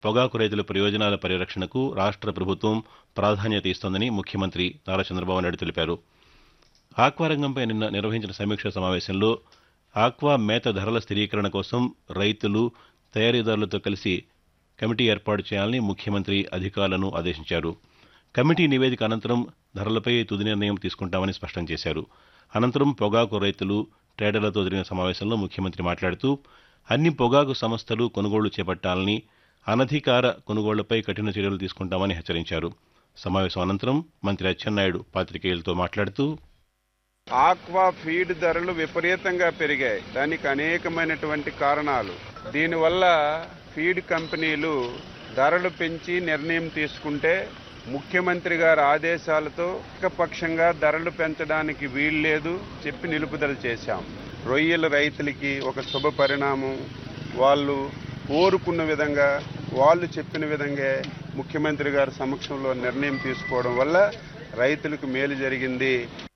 పొగాకు రైతుల ప్రయోజనాల పరిరక్షణకు రాష్ట్ర ప్రభుత్వం ప్రాధాన్యత ఇస్తోందని ముఖ్యమంత్రి నారా చంద్రబాబు నాయుడు తెలిపారు ఆక్వా రంగంపై నిన్న నిర్వహించిన సమీక్షా సమావేశంలో ఆక్వా మేత ధరల స్థిరీకరణ కోసం రైతులు తయారీదారులతో కలిసి కమిటీ ఏర్పాటు చేయాలని ముఖ్యమంత్రి అధికారులను ఆదేశించారు కమిటీ నివేదిక అనంతరం ధరలపై తుది నిర్ణయం తీసుకుంటామని స్పష్టం చేశారు అనంతరం పొగాకు రైతులు ట్రేడర్లతో జరిగిన సమావేశంలో ముఖ్యమంత్రి మాట్లాడుతూ అన్ని పొగాకు సంస్థలు కొనుగోళ్లు చేపట్టాలని అనధికార కొనుగోళ్లపై కఠిన చర్యలు తీసుకుంటామని హెచ్చరించారు సమావేశం అనంతరం మంత్రి అచ్చెన్నాయుడు పాతికేయులతో మాట్లాడుతూ ఆక్వా ఫీడ్ ధరలు విపరీతంగా పెరిగాయి దానికి అనేకమైనటువంటి కారణాలు దీనివల్ల ఫీడ్ కంపెనీలు ధరలు పెంచి నిర్ణయం తీసుకుంటే ముఖ్యమంత్రి గారి ఆదేశాలతో ఏకపక్షంగా ధరలు పెంచడానికి వీల్లేదు చెప్పి నిలుపుదల చేశాం రొయ్యల రైతులకి ఒక శుభ పరిణామం వాళ్ళు కోరుకున్న విధంగా వాళ్ళు చెప్పిన విధంగా ముఖ్యమంత్రి గారి సమక్షంలో నిర్ణయం తీసుకోవడం వల్ల రైతులకు మేలు జరిగింది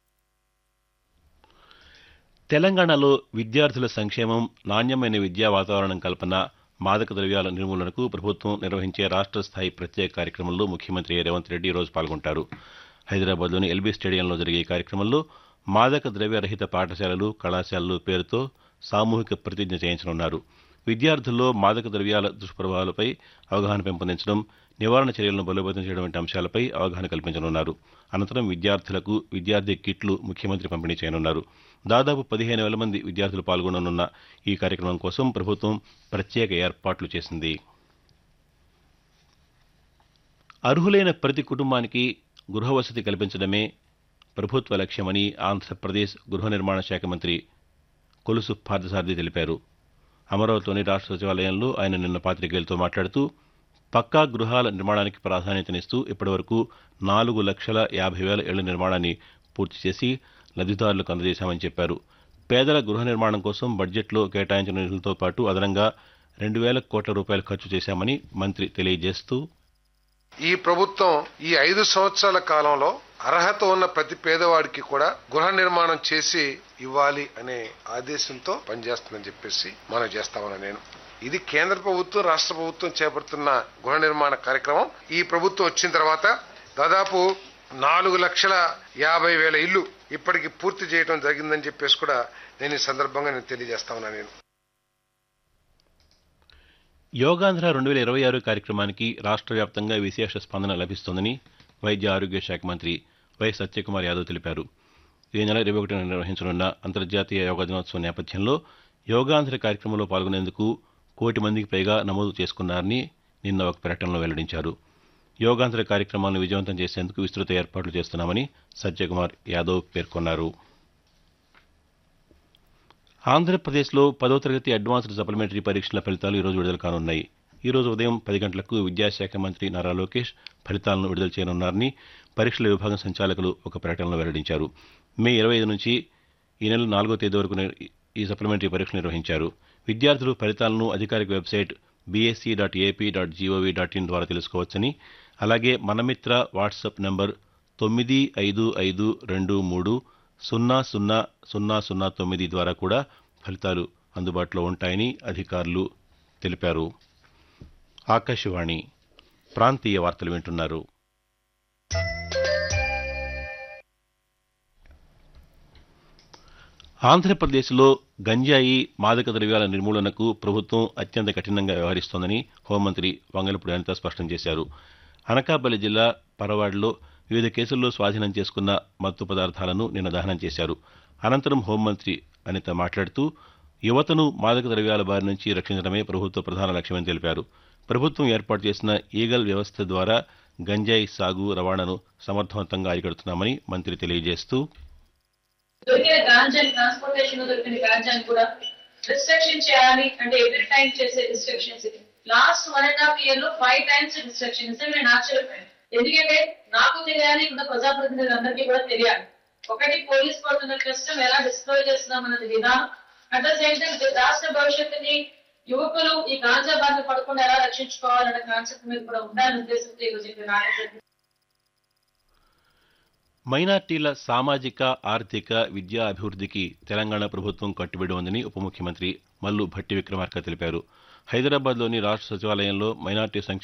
తెలంగాణలో విద్యార్థుల సంక్షేమం నాణ్యమైన విద్యా వాతావరణం కల్పన మాదక ద్రవ్యాల నిర్మూలనకు ప్రభుత్వం నిర్వహించే రాష్ట్ర స్థాయి ప్రత్యేక కార్యక్రమంలో ముఖ్యమంత్రి రేవంత్ రెడ్డి ఈరోజు పాల్గొంటారు హైదరాబాద్లోని ఎల్బీ స్టేడియంలో జరిగే ఈ కార్యక్రమంలో మాదక ద్రవ్య రహిత పాఠశాలలు కళాశాలలు పేరుతో సామూహిక ప్రతిజ్ఞ చేయించనున్నారు విద్యార్థుల్లో మాదక ద్రవ్యాల దుష్ప్రభావాలపై అవగాహన పెంపొందించడం నివారణ చర్యలను బలోపేతం చేయడం వంటి అంశాలపై అవగాహన కల్పించనున్నారు అనంతరం విద్యార్థులకు విద్యార్థి కిట్లు ముఖ్యమంత్రి పంపిణీ చేయనున్నారు దాదాపు పదిహేను వేల మంది విద్యార్థులు పాల్గొననున్న ఈ కార్యక్రమం కోసం ప్రభుత్వం ప్రత్యేక ఏర్పాట్లు చేసింది అర్హులైన ప్రతి కుటుంబానికి గృహ వసతి కల్పించడమే ప్రభుత్వ లక్ష్యమని ఆంధ్రప్రదేశ్ గృహ నిర్మాణ శాఖ మంత్రి కొలుసు పార్థసారథి తెలిపారు అమరావతిలోని రాష్ట్ర సచివాలయంలో ఆయన నిన్న పాతికేయులతో మాట్లాడుతూ పక్కా గృహాల నిర్మాణానికి ప్రాధాన్యతనిస్తూ ఇప్పటివరకు నాలుగు లక్షల యాభై వేల ఇళ్ల నిర్మాణాన్ని పూర్తి చేసి లబ్ధిదారులకు అందజేశామని చెప్పారు పేదల గృహ నిర్మాణం కోసం బడ్జెట్లో కేటాయించిన నిధులతో పాటు అదనంగా రెండు వేల కోట్ల రూపాయలు ఖర్చు చేశామని మంత్రి తెలియజేస్తూ ఈ ప్రభుత్వం ఈ ఐదు సంవత్సరాల కాలంలో అర్హత ఉన్న ప్రతి పేదవాడికి కూడా గృహ నిర్మాణం చేసి ఇవ్వాలి అనే ఆదేశంతో పనిచేస్తుందని చెప్పేసి మనం చేస్తామని నేను ఇది కేంద్ర ప్రభుత్వం రాష్ట్ర ప్రభుత్వం చేపడుతున్న గృహ నిర్మాణ కార్యక్రమం ఈ ప్రభుత్వం వచ్చిన తర్వాత దాదాపు నాలుగు లక్షల యాభై వేల ఇల్లు ఇప్పటికి పూర్తి చేయడం జరిగిందని చెప్పేసి కూడా నేను ఈ సందర్భంగా నేను తెలియజేస్తా ఉన్నా నేను యోగాంధ్ర రెండు వేల ఇరవై ఆరు కార్యక్రమానికి రాష్ట్ర వ్యాప్తంగా విశేష స్పందన లభిస్తోందని వైద్య ఆరోగ్య శాఖ మంత్రి వై సత్యకుమార్ యాదవ్ తెలిపారు ఈ నెల ఇరవై ఒకటిన నిర్వహించనున్న అంతర్జాతీయ యోగా దినోత్సవం నేపథ్యంలో యోగాంధ్ర కార్యక్రమంలో పాల్గొనేందుకు కోటి మందికి పైగా నమోదు చేసుకున్నారని నిన్న ఒక ప్రకటనలో వెల్లడించారు యోగాంధ్ర కార్యక్రమాలను విజయవంతం చేసేందుకు విస్తృత ఏర్పాట్లు చేస్తున్నామని సత్యకుమార్ యాదవ్ పేర్కొన్నారు ఆంధ్రప్రదేశ్లో పదో తరగతి అడ్వాన్స్డ్ సప్లిమెంటరీ పరీక్షల ఫలితాలు ఈరోజు విడుదల కానున్నాయి ఈ రోజు ఉదయం పది గంటలకు విద్యాశాఖ మంత్రి నారా లోకేష్ ఫలితాలను విడుదల చేయనున్నారని పరీక్షల విభాగం సంచాలకులు ఒక ప్రకటనలో వెల్లడించారు మే ఇరవై ఐదు నుంచి ఈ నెల నాలుగో తేదీ వరకు నిర్- ఈ సప్లిమెంటరీ పరీక్షలు నిర్వహించారు విద్యార్థులు ఫలితాలను అధికారిక website BSE dot AP dot GOV dot in ద్వారా తెలుసుకోవచ్చని అలాగే మనమిత్ర వాట్సాప్ నంబర్ తొమ్మిది ఐదు ఐదు రెండు మూడు సున్నా సున్నా సున్నా సున్నా తొమ్మిది ద్వారా కూడా ఫలితాలు అందుబాటులో ఉంటాయని అధికారులు తెలిపారు ఆకాశవాణి ప్రాంతీయ వార్తలు వింటున్నారు ఆంధ్రప్రదేశ్లో గంజాయి మాదక ద్రవ్యాల నిర్మూలనకు ప్రభుత్వం అత్యంత కఠినంగా వ్యవహరిస్తోందని హోంమంత్రి వంగలపూడి అనిత స్పష్టం చేశారు అనకాపల్లి జిల్లా పరవాడలో వివిధ కేసుల్లో స్వాధీనం చేసుకున్న మత్తు పదార్థాలను నిన్న దహనం చేశారు అనంతరం హోంమంత్రి అనిత మాట్లాడుతూ యువతను మాదక ద్రవ్యాల బారి నుంచి రక్షించడమే ప్రభుత్వ ప్రధాన లక్ష్యమని తెలిపారు ప్రభుత్వం ఏర్పాటు చేసిన ఈగల్ వ్యవస్థ ద్వారా గంజాయి సాగు రవాణాను సమర్థవంతంగా అరికడుతున్నామని మంత్రి తెలియజేస్తూ దొరికిన గాంజాని ట్రాన్స్పోర్టేషన్ దొరికిన గాంజాని కూడా రిస్ట్రిక్షన్ చేయాలి అంటే ఎవ్రీ టైం చేసే రిస్ట్రిక్షన్స్ ఇది last one and half year లో ఫైవ్ టైమ్స్ రిస్ట్రిక్షన్స్ నేను ఆశ్చర్యపోయాను ఎందుకంటే నాకు తెలియాలి ఇక్కడ ప్రజాప్రతినిధులందరికీ కూడా తెలియాలి ఒకటి పోలీస్ పడుతున్న కష్టం ఎలా డిస్ప్లోయ్ చేస్తున్నాం అన్నది విధానం అట్ ద సేమ్ టైం రాష్ట్ర భవిష్యత్తుని యువకులు ఈ గాంజా బారిన పడకుండా ఎలా రక్షించుకోవాలన్న కాన్సెప్ట్ మీద కూడా ఉండాలనే ఉద్దేశంతో ఈరోజు ఇక్కడ రావడం మైనార్టీల సామాజిక ఆర్థిక విద్యా అభివృద్ధికి తెలంగాణ ప్రభుత్వం కట్టుబడి ఉందని ఉప ముఖ్యమంత్రి మల్లు భట్టి విక్రమార్క తెలిపారు హైదరాబాద్లోని రాష్ట్ర సచివాలయంలో మైనార్టీ సంక్షేమ